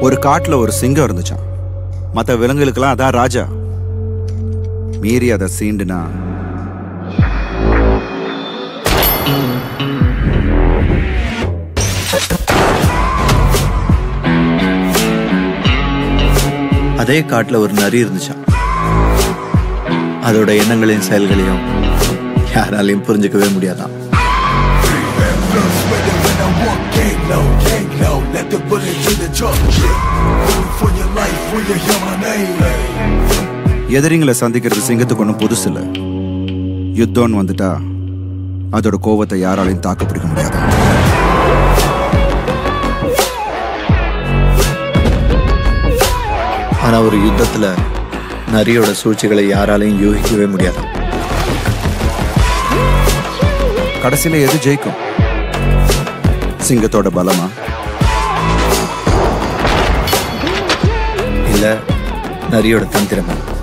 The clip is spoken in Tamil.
ஒரு காட்டுல ஒரு சிங்கம் இருந்துச்சாம் மற்ற விலங்குகளுக்கெல்லாம் அதான் ராஜா மீறி அதை சீண்டுனா அதே காட்டுல ஒரு நரி இருந்துச்சாம் அதோட எண்ணங்களையும் செயல்களையும் யாராலையும் புரிஞ்சுக்கவே முடியாதாம் Gang low, gang low, let the bullet to the truck. Run for your life when you hear my name. எதிரிங்களை சந்திக்கிறது சிங்கத்துக்கு ஒன்றும் புதுசு இல்லை யுத்தம்னு வந்துட்டா அதோட கோவத்தை யாராலையும் தாக்கு பிடிக்க முடியாது ஆனா ஒரு யுத்தத்துல நரியோட சூழ்ச்சிகளை யாராலையும் யூகிக்கவே முடியாதாம் கடைசியில எது ஜெயிக்கும் சிங்கத்தோட பலமா இல்ல நரியோட தந்திரமா